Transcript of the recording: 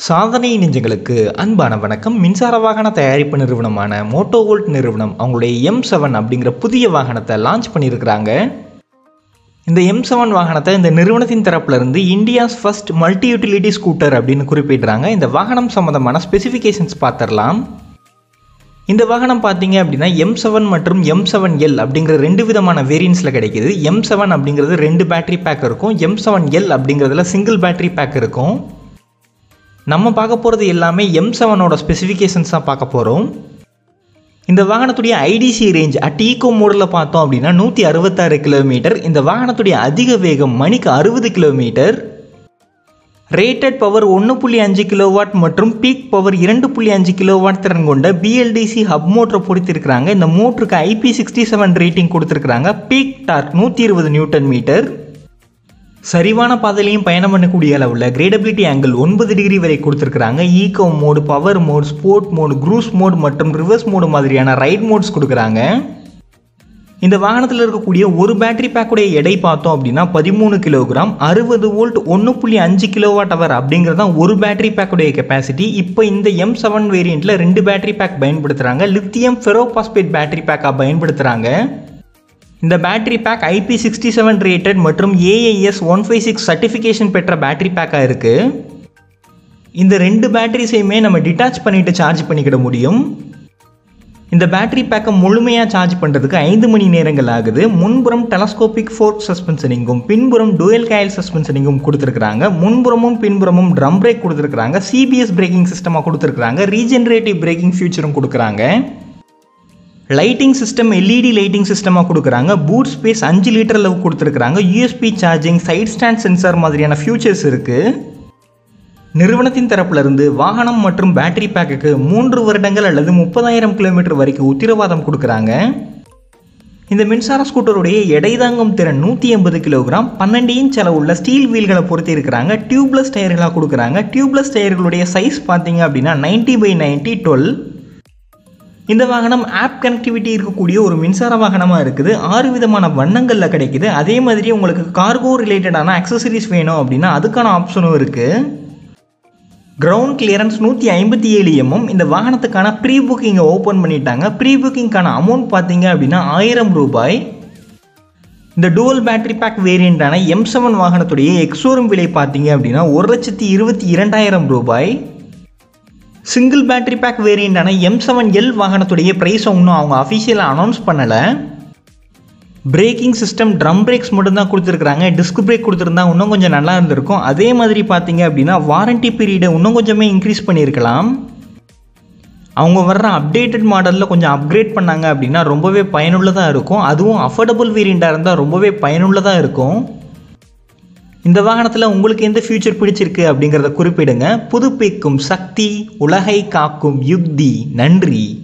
சாதனை நெஞ்சங்களுக்கு அன்பான வணக்கம் மின்சார வாகன தயாரிப்பு நிறுவனமான மோட்டோவோல்ட் நிறுவனம் அவங்களுடைய எம் செவன் அப்படிங்கிற புதிய வாகனத்தை லான்ச் பண்ணியிருக்கிறாங்க இந்த எம் செவன் வாகனத்தை இந்த நிறுவனத்தின் தரப்புல இருந்து India's first multi utility scooter அப்படின்னு குறிப்பிடுறாங்க இந்த வாகனம் சம்மந்தமான ஸ்பெசிஃபிகேஷன்ஸ் பார்த்துடலாம் இந்த வாகனம் பார்த்தீங்க அப்படின்னா எம் செவன் மற்றும் எம் செவன் எல் அப்படிங்கிற ரெண்டு விதமான வேரியன்ஸில் கிடைக்குது எம் செவன் அப்படிங்கிறது ரெண்டு பேட்டரி பேக் இருக்கும் எம் செவன் எல் அப்படிங்கிறதுல சிங்கிள் பேட்டரி பேக் இருக்கும் நம்ம பார்க்க போகிறது எல்லாமே எம் செவனோட ஸ்பெசிஃபிகேஷன்ஸ் தான் பார்க்க போகிறோம் இந்த வாகனத்துடைய ஐடிசி ரேஞ்ச் அட் ஈகோ மோடில் பார்த்தோம் அப்படின்னா நூற்றி அறுபத்தாறு கிலோமீட்டர் இந்த வாகனத்துடைய அதிக வேகம் மணிக்கு அறுபது கிலோமீட்டர் ரேட்டட் பவர் ஒன்று புள்ளி அஞ்சு கிலோவாட் மற்றும் பீக் பவர் இரண்டு புள்ளி அஞ்சு கிலோவாட் திறன் கொண்ட பிஎல்டிசி ஹப் மோட்டரை பொறுத்திருக்கிறாங்க இந்த மோட்டருக்கு ஐபி சிக்ஸ்டி செவன் ரேட்டிங் கொடுத்துருக்குறாங்க பீக் டார்க் நூற்றி இருபது நியூட்டன் மீட்டர் சரிவான பாதையிலையும் பயணம் பண்ணக்கூடிய அளவில் கிரேடபிலிட்டி ஆங்கிள் ஒன்பது டிகிரி வரை கொடுத்துருக்குறாங்க eco mode power mode sport mode cruise mode மற்றும் ரிவர்ஸ் மோடு மாதிரியான ரைட் மோட்ஸ் கொடுக்குறாங்க இந்த வாகனத்தில் இருக்கக்கூடிய ஒரு பேட்டரி பேக்குடைய எடை பார்த்தோம் அப்படின்னா பதிமூணு கிலோகிராம் அறுபது வோல்ட் ஒன்று புள்ளி அஞ்சு கிலோவாட் அவர் அப்படிங்கிறது தான் ஒரு பேட்டரி பேக்குடைய கெப்பாசிட்டி இப்போ இந்த எம் செவன் வேரியண்ட்டில் ரெண்டு பேட்டரி பேக் பயன்படுத்துகிறாங்க லித்தியம் ஃபெரோபாஸ்பேட் பேட்டரி பேக்காக பயன்படுத்துகிறாங்க இந்த battery pack IP sixty seven rated மற்றும் AIS one five six certification பெற்ற பேட்டரி பேக்காக இருக்குது இந்த ரெண்டு பேட்டரிஸையுமே நம்ம டிட்டாச் பண்ணிவிட்டு சார்ஜ் பண்ணிக்கிட முடியும் இந்த பேட்டரி பேக்கை முழுமையாக சார்ஜ் பண்ணுறதுக்கு ஐந்து மணி நேரங்கள் ஆகுது முன்புறம் டெலஸ்கோபிக் ஃபோர்க் சஸ்பென்ஷனிங்கும் பின்புறம் டூயல் காயில் சஸ்பென்ஷனிங்கும் கொடுத்துருக்காங்க முன்புறமும் பின்புறமும் ட்ரம் பிரேக் கொடுத்துருக்காங்க சிபிஎஸ் பிரேக்கிங் சிஸ்டமாக கொடுத்துருக்காங்க ரீஜென்ரேட்டிவ் பிரேக்கிங் ஃபியூச்சரும் கொடுக்குறாங்க லைட்டிங் சிஸ்டம் எல்இடி லைட்டிங் சிஸ்டமாக கொடுக்குறாங்க பூட் ஸ்பேஸ் அஞ்சு லிட்டர் அளவு கொடுத்துருக்குறாங்க USB charging side stand sensor மாதிரியான ஃபியூச்சர்ஸ் இருக்குது நிறுவனத்தின் தரப்பிலிருந்து வாகனம் மற்றும் பேட்டரி பேக்குக்கு மூன்று வருடங்கள் அல்லது முப்பதாயிரம் கிலோமீட்டர் வரைக்கும் உத்தரவாதம் கொடுக்குறாங்க இந்த மின்சார ஸ்கூட்டருடைய எடை தாங்கும் திறன் நூற்றி எண்பது கிலோகிராம் பன்னெண்டு இன்ச் அளவுள்ள ஸ்டீல் வீல்களை பொறுத்தி இருக்கிறாங்க டியூப்லெஸ் டயர்களாக கொடுக்குறாங்க டியூப்லெஸ் டயர்களுடைய சைஸ் பார்த்தீங்க அப்படின்னா நைன்ட்டி பை நைன்ட்டி டுவெல் இந்த வாகனம் ஆப் கனெக்டிவிட்டி இருக்கக்கூடிய ஒரு மின்சார வாகனமாக இருக்குது ஆறு விதமான வண்ணங்களில் கிடைக்குது அதே மாதிரி உங்களுக்கு கார்கோ ரிலேட்டடான அக்சசரிஸ் வேணும் அப்படின்னா அதுக்கான ஆப்ஷனும் இருக்குது கிரவுண்ட் கிளியரன்ஸ் நூற்றி ஐம்பத்தி ஏழு எம்எம் இந்த வாகனத்துக்கான ப்ரீ புக்கிங்கை ஓப்பன் பண்ணிட்டாங்க ப்ரீ புக்கிங்க்கான அமௌண்ட் பார்த்தீங்க அப்படின்னா ஆயிரம் ரூபாய் இந்த டூவல் பேட்டரி பேக் வேரியண்டான எம் செவன் வாகனத்துடைய எக்ஸோரும் விலை பார்த்தீங்க அப்படின்னா ஒரு லட்சத்தி இருபத்தி இரண்டாயிரம் ரூபாய் சிங்கிள் பேட்டரி பேக் வேரியண்டான எம் செவன் எல் வாகனத்துடைய ப்ரைஸை இன்னும் அவங்க அஃபிஷியலாக அனௌன்ஸ் பண்ணலை பிரேக்கிங் சிஸ்டம் ட்ரம் பிரேக்ஸ் மட்டும்தான் கொடுத்துருக்குறாங்க டிஸ்க் பிரேக் கொடுத்துருந்தா இன்னும் கொஞ்சம் நல்லா இருந்திருக்கும் அதே மாதிரி பார்த்தீங்க அப்படின்னா வாரண்டி பீரியடை இன்னும் கொஞ்சமே இன்க்ரீஸ் பண்ணியிருக்கலாம் அவங்க வர்ற அப்டேட்டட் மாடலில் கொஞ்சம் அப்கிரேட் பண்ணாங்க அப்படின்னா ரொம்பவே பயனுள்ளதாக இருக்கும் அதுவும் அஃபோர்டபுள் வேரியண்ட்டாக இருந்தால் ரொம்பவே பயனுள்ளதாக இருக்கும் இந்த வாகனத்தில் உங்களுக்கு எந்த ஃபியூச்சர் பிடிச்சிருக்கு அப்படிங்கிறத குறிப்பிடுங்க புதுப்பிக்கும் சக்தி உலகை காக்கும் யுக்தி நன்றி